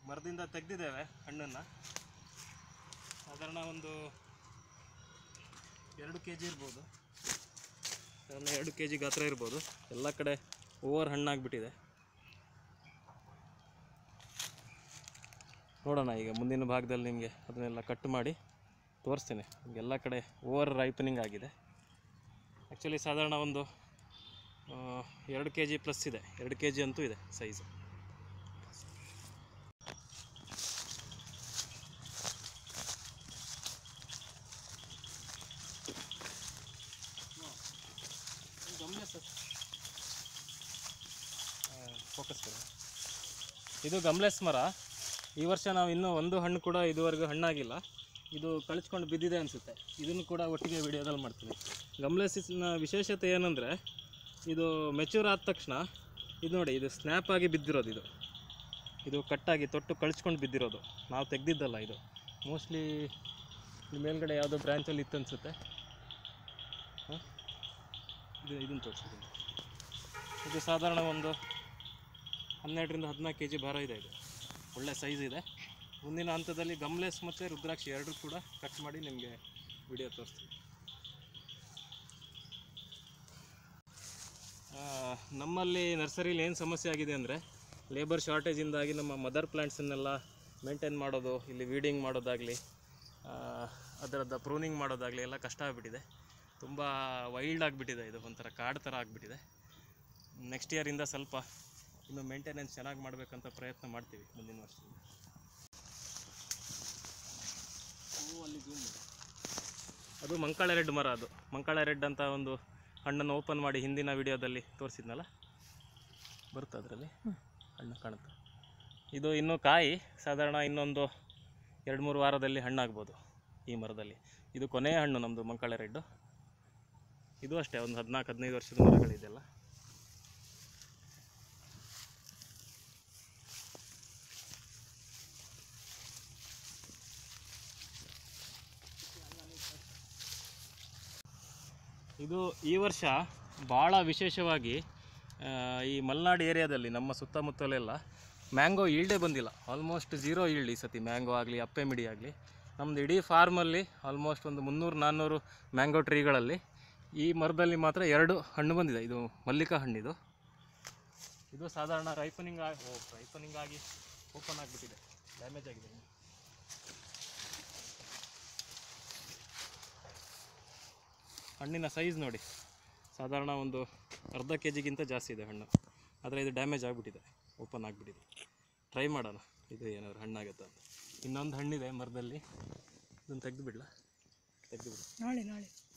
ಮರದಿಂದ ತೆಗೆದಿದ್ದೇವೆ ಹಣ್ಣನ್ನು ಸಾಧಾರಣ ಒಂದು ಎರಡು ಕೆ ಜಿ ಇರ್ಬೋದು ಸಾಧಾರಣ ಎರಡು ಕೆ ಜಿ ಗಾತ್ರ ಇರ್ಬೋದು ಎಲ್ಲ ಕಡೆ ಓವರ್ ಹಣ್ಣಾಗ್ಬಿಟ್ಟಿದೆ ನೋಡೋಣ ಈಗ ಮುಂದಿನ ಭಾಗದಲ್ಲಿ ನಿಮಗೆ ಅದನ್ನೆಲ್ಲ ಕಟ್ ಮಾಡಿ ತೋರಿಸ್ತೇನೆ ನಿಮ್ಗೆ ಎಲ್ಲ ಕಡೆ ಓವರ್ ರೈಪನಿಂಗ್ ಆಗಿದೆ ಆ್ಯಕ್ಚುಲಿ ಸಾಧಾರಣ ಒಂದು ಆ, ಎರಡು ಕೆ ಜಿ ಪ್ಲಸ್ ಇದೆ ಎರಡು ಕೆ ಜಿ ಅಂತೂ ಇದೆ ಸೈಜು ಫೋಕಸ್ ಇದು ಗಮ್ಲೆಸ್ ಮರ ಈ ವರ್ಷ ನಾವು ಇನ್ನೂ ಒಂದು ಹಣ್ಣು ಕೂಡ ಇದುವರೆಗೂ ಹಣ್ಣಾಗಿಲ್ಲ ಇದು ಕಳಿಸ್ಕೊಂಡು ಬಿದ್ದಿದೆ ಅನಿಸುತ್ತೆ ಇದನ್ನು ಕೂಡ ಒಟ್ಟಿಗೆ ವಿಡಿಯೋದಲ್ಲಿ ಮಾಡ್ತೀನಿ ಗಮ್ಲೆಸಿನ ವಿಶೇಷತೆ ಏನಂದರೆ ಇದು ಮೆಚೂರ್ ಆದ ತಕ್ಷಣ ಇದು ನೋಡಿ ಇದು ಸ್ನ್ಯಾಪ್ ಆಗಿ ಬಿದ್ದಿರೋದು ಇದು ಇದು ಕಟ್ಟಾಗಿ ತೊಟ್ಟು ಕಳಿಸ್ಕೊಂಡು ಬಿದ್ದಿರೋದು ನಾವು ತೆಗ್ದಿದ್ದಲ್ಲ ಇದು ಮೋಸ್ಟ್ಲಿ ಮೇಲ್ಗಡೆ ಯಾವುದೋ ಬ್ರ್ಯಾಂಚಲ್ಲಿ ಇತ್ತು ಅನಿಸುತ್ತೆ ಹಾಂ ಇದು ಇದನ್ನು ತೋರಿಸಿದ್ದೀನಿ ಇದು ಸಾಧಾರಣ ಒಂದು ಹನ್ನೆರಡರಿಂದ ಹದಿನಾಲ್ಕು ಕೆ ಜಿ ಭಾರ ಇದೆ ಇದು ಒಳ್ಳೆ ಸೈಜ್ ಇದೆ ಮುಂದಿನ ಹಂತದಲ್ಲಿ ಗಮ್ಲೆಸ್ ಮತ್ತು ರುದ್ರಾಕ್ಷಿ ಎರಡೂ ಕೂಡ ಕಟ್ ಮಾಡಿ ನಿಮಗೆ ವಿಡಿಯೋ ತೋರಿಸ್ತೀನಿ ಆ, ನಮ್ಮಲ್ಲಿ ನರ್ಸರಿಲಿ ಏನು ಸಮಸ್ಯೆ ಆಗಿದೆ ಅಂದರೆ ಲೇಬರ್ ಶಾರ್ಟೇಜಿಂದಾಗಿ ನಮ್ಮ ಮದರ್ ಪ್ಲ್ಯಾಂಟ್ಸನ್ನೆಲ್ಲ ಮೇಂಟೈನ್ ಮಾಡೋದು ಇಲ್ಲಿ ವೀಡಿಂಗ್ ಮಾಡೋದಾಗಲಿ ಅದರದ್ದು ಪ್ರೂನಿಂಗ್ ಮಾಡೋದಾಗಲಿ ಎಲ್ಲ ಕಷ್ಟ ಆಗಿಬಿಟ್ಟಿದೆ ತುಂಬ ವೈಲ್ಡ್ ಆಗಿಬಿಟ್ಟಿದೆ ಇದು ಒಂಥರ ಕಾಡು ಥರ ಆಗಿಬಿಟ್ಟಿದೆ ನೆಕ್ಸ್ಟ್ ಇಯರಿಂದ ಸ್ವಲ್ಪ ಇನ್ನು ಮೇಂಟೆನೆನ್ಸ್ ಚೆನ್ನಾಗಿ ಮಾಡಬೇಕಂತ ಪ್ರಯತ್ನ ಮಾಡ್ತೀವಿ ಮುಂದಿನ ವರ್ಷದಿಂದ ಓ, ಅಲ್ಲಿ zoom ಮಾಡು. ಅದು ಮಂಕಾಳ ರೆಡ್ ಮರ ಅದು ಮಂಕಾಳ ರೆಡ್ ಅಂತ ಒಂದು ಹಣ್ಣನ್ನು ಓಪನ್ ಮಾಡಿ ಹಿಂದಿನ ವಿಡಿಯೋದಲ್ಲಿ ತೋರಿಸಿದ್ನಲ್ಲ ಬರುತ್ತೆ ಅದರಲ್ಲಿ ಹಣ್ಣು ಕಾಣುತ್ತೆ ಇದು ಇನ್ನೂ ಕಾಯಿ ಸಾಧಾರಣ ಇನ್ನೊಂದು ಎರಡು ಮೂರು ವಾರದಲ್ಲಿ ಹಣ್ಣಾಗ್ಬೋದು ಈ ಮರದಲ್ಲಿ ಇದು ಕೊನೆಯ ಹಣ್ಣು ನಮ್ಮದು ಮಂಕಾಳ ರೆಡ್ಡು ಇದು ಅಷ್ಟೇ ಒಂದು ಹದಿನಾಲ್ಕು ಹದಿನೈದು ವರ್ಷದ ಮರಗಳಿದೆಲ್ಲ ಇದು ಈ ವರ್ಷ ಭಾಳ ವಿಶೇಷವಾಗಿ ಆ, ಈ ಮಲೆನಾಡು ಏರಿಯಾದಲ್ಲಿ ನಮ್ಮ ಸುತ್ತಮುತ್ತಲೆಲ್ಲ ಮ್ಯಾಂಗೋ ಈಲ್ಡೇ ಬಂದಿಲ್ಲ ಆಲ್ಮೋಸ್ಟ್ ಝೀರೋ ಈಲ್ಡ್ ಈ ಸತಿ ಮ್ಯಾಂಗೋ ಆಗಲಿ ಅಪ್ಪೆ ಮಿಡಿ ಆಗಲಿ ನಮ್ಮದು ಇಡೀ ಫಾರ್ಮಲ್ಲಿ ಆಲ್ಮೋಸ್ಟ್ ಒಂದು ಮುನ್ನೂರು ನಾನ್ನೂರು ಮ್ಯಾಂಗೋ ಟ್ರೀಗಳಲ್ಲಿ ಈ ಮರದಲ್ಲಿ ಮಾತ್ರ ಎರಡು ಹಣ್ಣು ಬಂದಿದೆ ಇದು ಮಲ್ಲಿಕಾ ಹಣ್ಣಿದು ಇದು ಸಾಧಾರಣ ರೈಪನಿಂಗ್ ಆಗಿ ಓ ರೈಪನಿಂಗ್ ಆಗಿ ಓಪನ್ ಆಗಿಬಿಟ್ಟಿದೆ ಡ್ಯಾಮೇಜ್ ಆಗಿದೆ ಇನ್ನು. ಹಣ್ಣಿನ ಸೈಜ್ ನೋಡಿ ಸಾಧಾರಣ ಒಂದು ಅರ್ಧ ಕೆ ಜಿಗಿಂತ ಜಾಸ್ತಿ ಇದೆ ಹಣ್ಣು ಆದರೆ ಇದು ಡ್ಯಾಮೇಜ್ ಆಗಿಬಿಟ್ಟಿದೆ ಓಪನ್ ಆಗಿಬಿಟ್ಟಿದೆ ಟ್ರೈ ಮಾಡೋಣ ಇದು ಏನಾದ್ರು ಹಣ್ಣಾಗುತ್ತಾ ಅಂತ ಇನ್ನೊಂದು ಹಣ್ಣಿದೆ ಮರದಲ್ಲಿ ಇದನ್ನು ತೆಗೆದು ಬಿಡಲ ತೆಗೆದು ಬಿಡು ನಾಳೆ ನಾಳೆ